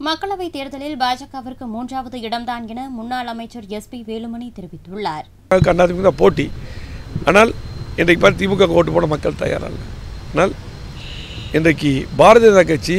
மக்களவைத் தேர்தலில் பாஜகவிற்கு மூன்றாவது இடம்தான் என முன்னாள் அமைச்சர் எஸ் பி வேலுமணி தெரிவித்துள்ளார் அதிமுக தான் போட்டி ஆனால் இன்றைக்கு பார்த்து திமுக க்கு ஓட்டு போட மக்கள் தயாராக இல்லை ஆனால் இன்றைக்கு பாரதிய ஜனதா கட்சி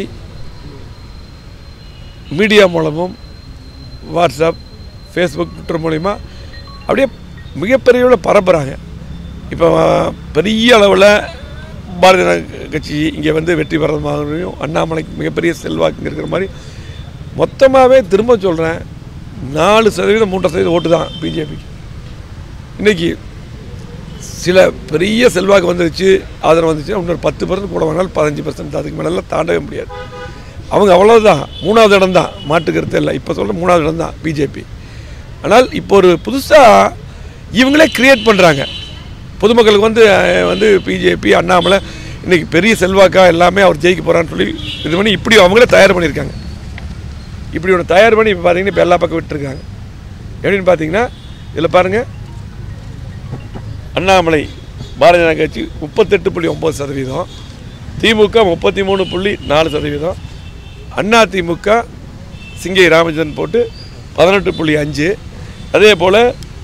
மீடியா மூலமும் வாட்ஸ்அப் ஃபேஸ்புக் ட்விட்டர் மூலிமா அப்படியே மிகப்பெரிய அளவில் பரப்புகிறாங்க இப்போ பெரிய அளவில் பாரதிய ஜனதா கட்சி இங்கே வந்து வெற்றி பெறது மாதிரியும் அண்ணாமலைக்கு மிகப்பெரிய செல்வாக்கு இருக்கிற மாதிரி மொத்தமாகவே திரும்ப சொல்கிறேன் நாலு சதவீதம் மூன்றரை சதவீதம் ஓட்டு தான் பிஜேபிக்கு இன்றைக்கி சில பெரிய செல்வாக்கு வந்துருச்சு ஆதரவு வந்துச்சு இன்னொரு பத்து பர்சன்ட் கூட வேணாலும் பதினஞ்சு பர்சன்ட் அதுக்கு மேலெல்லாம் தாண்டவே முடியாது அவங்க அவ்வளோதான் மூணாவது இடம் தான் மாட்டுக்கிறது இல்லை இப்போ சொல்கிற மூணாவது இடம் தான் பிஜேபி ஆனால் இப்போ ஒரு புதுசாக இவங்களே கிரியேட் பண்ணுறாங்க பொதுமக்களுக்கு வந்து அஹ், வந்து பிஜேபி அண்ணாமலை இன்றைக்கி பெரிய செல்வாக்கா எல்லாமே அவர் ஜெயிக்க போகிறான்னு சொல்லி இது பண்ணி இப்படி அவங்களே தயார் பண்ணியிருக்காங்க இப்படி ஒன்று தயார் பண்ணி இப்போ பார்த்தீங்கன்னா இப்போ எல்லா பக்கம் விட்டுருக்காங்க எப்படின்னு பார்த்தீங்கன்னா இதில் பாருங்கள் அண்ணாமலை பாரதிய ஜனதா கட்சி முப்பத்தெட்டு புள்ளி ஒம்பது சதவீதம் திமுக முப்பத்தி மூணு புள்ளி நாலு சதவீதம் அண்ணா திமுக சிங்கை ராமச்சந்திரன் போட்டு பதினெட்டு புள்ளி அஞ்சு அதே போல்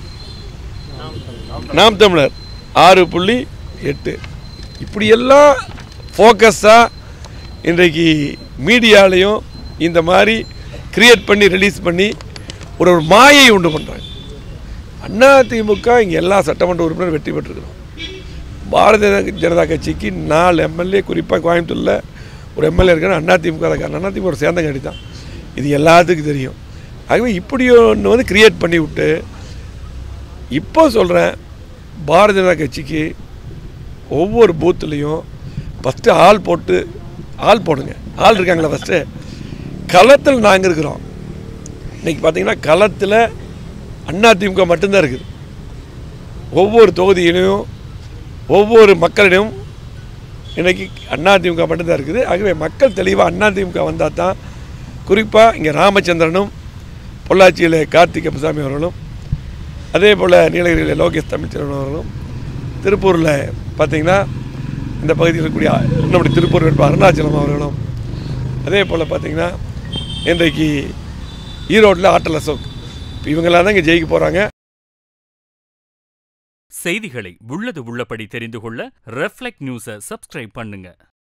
நாம் தமிழர் ஆறு புள்ளி எட்டு இப்படியெல்லாம் ஃபோக்கஸாக இன்றைக்கு மீடியாலையும் இந்த மாதிரி கிரியேட் பண்ணி ரிலீஸ் பண்ணி ஒரு ஒரு மாயை உண்டு பண்ணுறாங்க அண்ணா திமுக இங்கே எல்லா சட்டமன்ற உறுப்பினரும் வெற்றி பெற்றிருக்கிறோம் பாரதிய ஜனதா கட்சிக்கு நாலு எம்எல்ஏ குறிப்பாக கோயம்புத்தூரில் ஒரு எம்எல்ஏ இருக்காரு அண்ணா திமுக இருக்காரு அண்ணா திமுக ஒரு சேர்ந்த கட்சி தான் இது எல்லாத்துக்கும் தெரியும் ஆகவே இப்படி ஒன்று வந்து கிரியேட் பண்ணி விட்டு இப்போ சொல்கிறேன் பாரதிய ஜனதா கட்சிக்கு ஒவ்வொரு பூத்துலேயும் ஃபஸ்ட்டு ஆள் போட்டு ஆள் போடுங்க ஆள் இருக்காங்களா ஃபஸ்ட்டு களத்தில் நாங்கள் இருக்கிறோம் இன்றைக்கி பார்த்தீங்கன்னா களத்தில் அதிமுக மட்டும்தான் இருக்குது ஒவ்வொரு தொகுதியிலையும் ஒவ்வொரு மக்களிடம் இன்றைக்கி அதிமுக மட்டும்தான் இருக்குது ஆகவே மக்கள் தெளிவாக அதிமுக வந்தால் தான் குறிப்பாக இங்கே ராமச்சந்திரனும் பொள்ளாச்சியில் கார்த்திக் அப்பசாமி அவர்களும் அதே போல் நீலகிரியில் லோகேஷ் தமிழ்ச்செல்வன் அவர்களும் திருப்பூரில் பார்த்தீங்கன்னா இந்த பகுதியில் இருக்கக்கூடிய நம்முடைய திருப்பூர் வேட்பாளர் அருணாச்சலம் அவர்களும் அதே போல் பார்த்தீங்கன்னா இன்றைக்கு ஈரோட்டில் ஆட்டல் அசோக் இவங்கெல்லாம் தான் இங்கே ஜெயிக்க போகிறாங்க செய்திகளை உள்ளது உள்ளபடி தெரிந்து கொள்ள ரெஃப்ளெக்ட் நியூஸை சப்ஸ்கிரைப் பண்ணுங்க